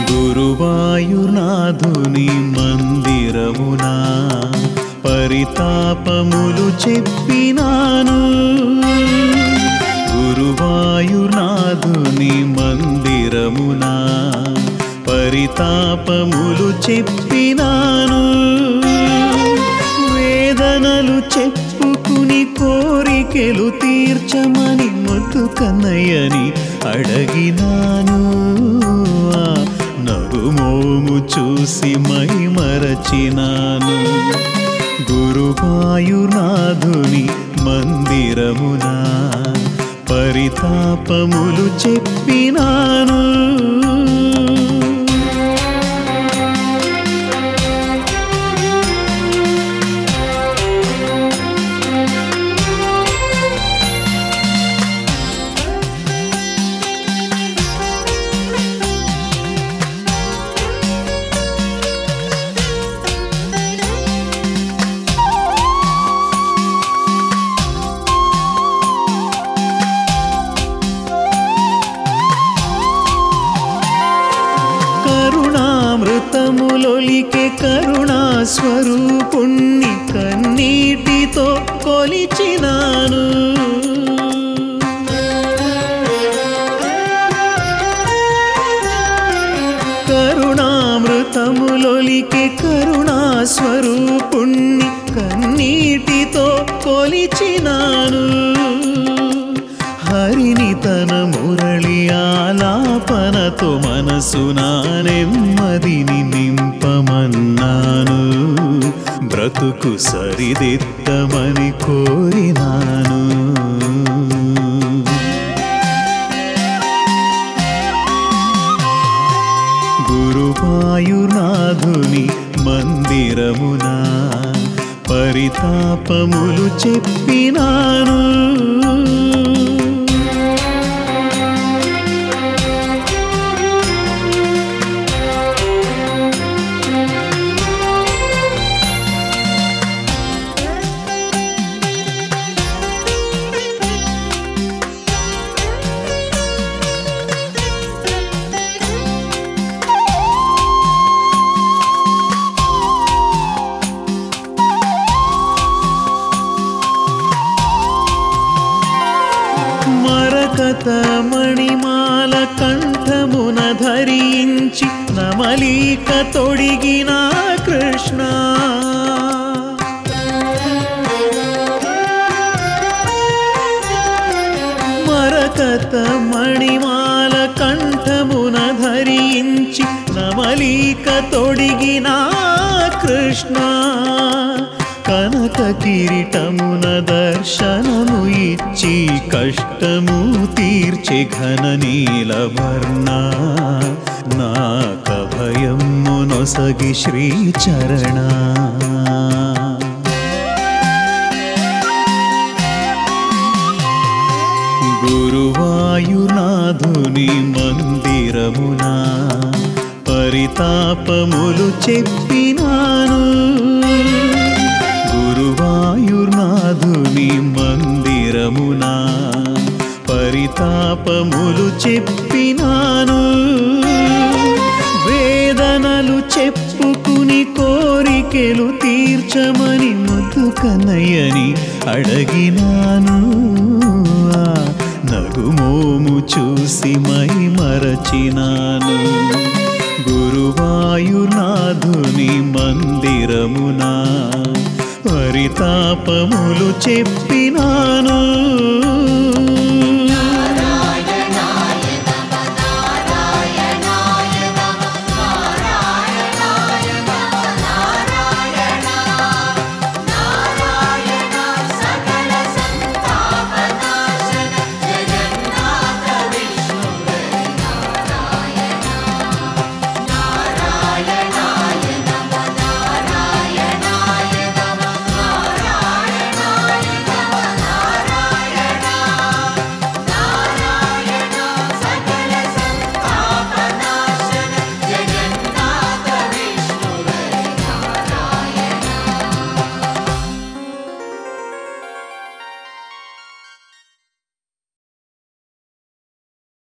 గురువాయునాథుని మందిరమునా పరితాపములు చెప్పినాను గురువాయునాథుని మందిరమునా పరితాపములు చెప్పినాను వేదనలు చెప్పుకుని కోరికెలు తీర్చమని ముద్దు కన్నయ్యని అడగినాను ఆ నగుమోము చూసి మై మరచినాను గురువాయునాథుని మందిరమునా పరితాపములు చెప్పినాను కరుణామృతములొలికే కరుణా స్వరూపుణ్ణి కన్నీటితో కొలిచినాను కరుణామృతములొలికే కరుణా స్వరూపుణ్ణి కన్నీటితో కొలిచినాను హరిని తన మురళి ఆలాపనతో మనసున నెమ్మదిని నింపమన్నాను బ్రతుకు సరిదిద్దమని కోరినాను గురువాయునాథుని మందిరమునా పరితాపములు చెప్పినాను మరకత మణిమాల కంఠమున ధరించి నమలీక తొడిగిన కృష్ణ మరకత మణిమాల కంఠమున ధరించి నమలీక తొడిగిన కృష్ణ కనక కిరీటమున దర్శనము ఇచ్చి కష్టము తీర్చి ఘన నీలవర్ణ నాక భయము నొసగి శ్రీచరణ గురువాయునాథుని మందిరమునా పరితాపములు చెప్పినాను గురువాయుర్నాథుని మందిరమునా పరితాపములు చెప్పినాను వేదనలు చెప్పుకుని కోరికెలు తీర్చమని ముద్దు కన్నయ్యని అడగినాను ఆ నగుమోము చూసి మై మరచినాను గురువాయునాథుని మందిరమునా పరితాపములు చెప్పినాను